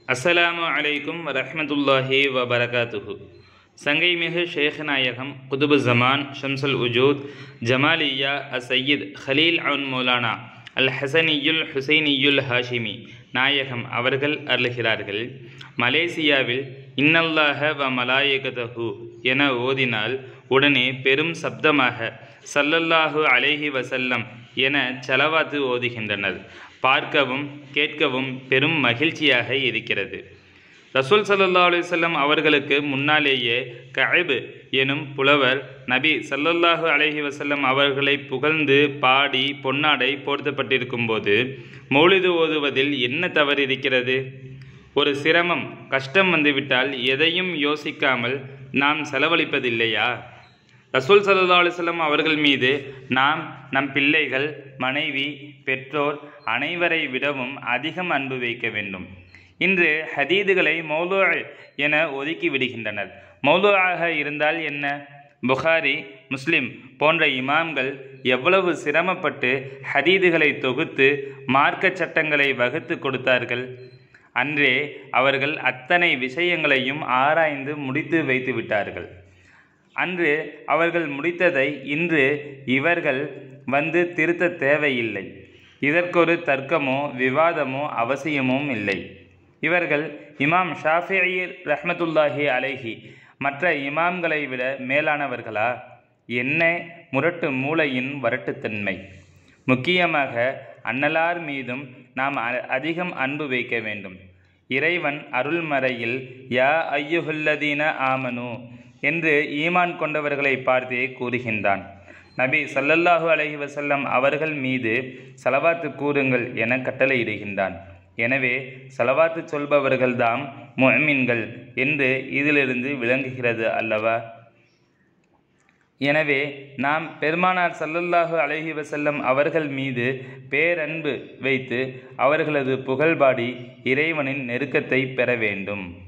அஸ்ஸலாமு அலைக்கும் வரஹ்மத்துல்லாஹி வபரகாத்துஹு சங்கைமிகு ஷேഖ்நாயகம் குதுபு ஜமான் ஷம்சுல் உஜூத் ஜமாலியா அசையீத் ஹலீல் அவுன் மௌலானா அல் ஹசனியுல் ஹுசைனியுல் ஹாஷிமி நாயகம் அவர்கள் அருளுகிறார்கள் மலேசியாவில் இன்னல்லாஹ வ மலாயகதஹு என ஓதினால் உடனே பெரும் சப்தமாக சல்லல்லாஹு அலைஹி வசல்லம் என செலவாத்து ஓதுகின்றனர் பார்க்கவும் கேட்கவும் பெரும் மகிழ்ச்சியாக இருக்கிறது ரசூல் சல்லல்லா அலுவலம் அவர்களுக்கு முன்னாலேயே கஅபு எனும் புலவர் நபி சல்லல்லாஹு அலைஹி வசல்லம் அவர்களை புகழ்ந்து பாடி பொன்னாடை போர்த்தப்பட்டிருக்கும் போது மௌலிது ஓதுவதில் என்ன தவறு இருக்கிறது ஒரு சிரமம் கஷ்டம் வந்துவிட்டால் எதையும் யோசிக்காமல் நாம் செலவழிப்பதில்லையா ரசூல் சல்லா அலுவலம் அவர்கள் மீது நாம் நம் பிள்ளைகள் மனைவி பெற்றோர் அனைவரை விடவும் அதிகம் அன்பு வைக்க வேண்டும் இன்று ஹதீதுகளை மௌலு என ஒதுக்கி விடுகின்றனர் மௌலுவாக இருந்தால் என்ன புகாரி முஸ்லிம் போன்ற இமாம்கள் எவ்வளவு சிரமப்பட்டு ஹதீதுகளை தொகுத்து மார்க்க சட்டங்களை வகுத்து கொடுத்தார்கள் அன்றே அவர்கள் அத்தனை விஷயங்களையும் ஆராய்ந்து முடித்து வைத்து விட்டார்கள் அன்று அவர்கள் முடித்ததை இன்று இவர்கள் வந்து திருத்த தேவையில்லை இதற்கொரு தர்க்கமோ விவாதமோ அவசியமும் இல்லை இவர்கள் இமாம் ஷாஃபி ரஹ்மத்துல்லாஹி அலைஹி மற்ற இமாம்களை விட மேலானவர்களா என்ன முரட்டு மூளையின் வரட்டுத்தன்மை முக்கியமாக அன்னலார் மீதும் நாம் அதிகம் அன்பு வைக்க வேண்டும் இறைவன் அருள்மறையில் யா ஐயுஹுல்லதீன ஆமனு என்று ஈமான் கொண்டவர்களை பார்த்தே கூறுகின்றான் நபி சல்லல்லாஹு அலஹி வசல்லம் அவர்கள் மீது செலவாத்து கூறுங்கள் என கட்டளையிடுகின்றான் எனவே செலவாத்து சொல்பவர்கள்தாம் முஹ்மின்கள் என்று இதிலிருந்து விளங்குகிறது அல்லவா எனவே நாம் பெருமானார் சல்லல்லாஹு அலஹி வசல்லம் அவர்கள் மீது பேரன்பு வைத்து அவர்களது புகழ்பாடி இறைவனின் நெருக்கத்தை பெற வேண்டும்